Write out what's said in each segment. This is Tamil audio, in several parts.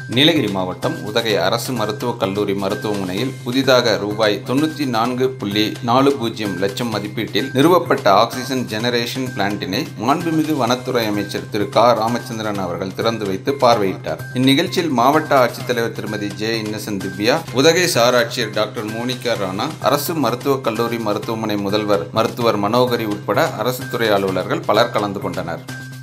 நீலகிரி மாவட்டம் உதகை அரசு மருத்துவக் கல்லூரி மருத்துவமனையில் புதிதாக ரூபாய் தொண்ணூற்றி நான்கு புள்ளி நாலு பூஜ்ஜியம் லட்சம் மதிப்பீட்டில் நிறுவப்பட்ட ஆக்சிஜன் ஜெனரேஷன் பிளான்ட்டினை மாண்புமிகு வனத்துறை அமைச்சர் திரு க ராமச்சந்திரன் அவர்கள் திறந்து வைத்து பார்வையிட்டார் இந்நிகழ்ச்சியில் மாவட்ட ஆட்சித்தலைவர் திருமதி J innocent Divya Udhagai sir ஆட்சியர் டாக்டர் மோனிகா ராணா அரசு மருத்துவக் கல்லூரி மருத்துவமனை முதல்வர் மருத்துவர் மனோகரி உட்பட அரசு துறை அலுவலர்கள் பலர் கலந்து கொண்டனர்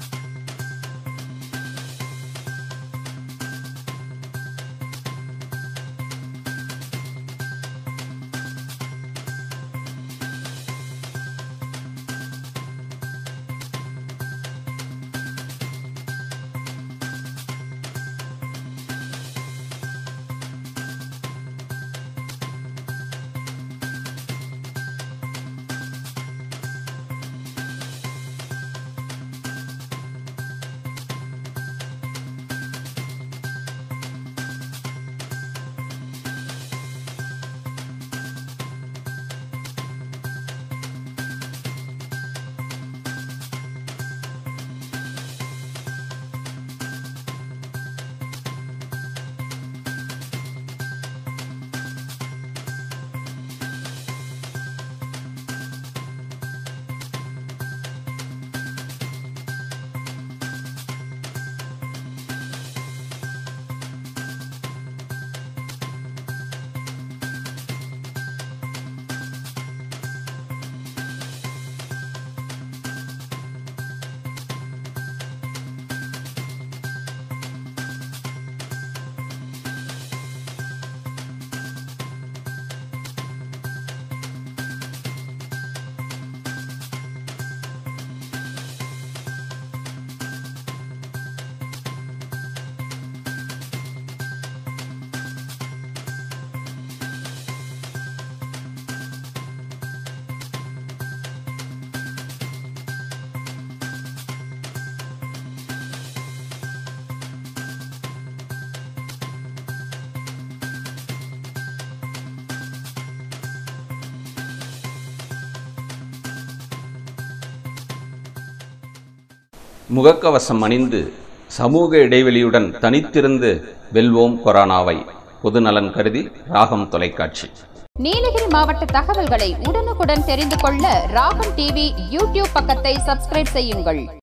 முகக்கவசம் அணிந்து சமூக இடைவெளியுடன் தனித்திருந்து வெல்வோம் கொரோனாவை பொதுநலன் கருதி ராகம் தொலைக்காட்சி நீலகிரி மாவட்ட தகவல்களை உடனுக்குடன் தெரிந்து கொள்ள ராகம் டிவி யூடியூப் பக்கத்தை சப்ஸ்கிரைப் செய்யுங்கள்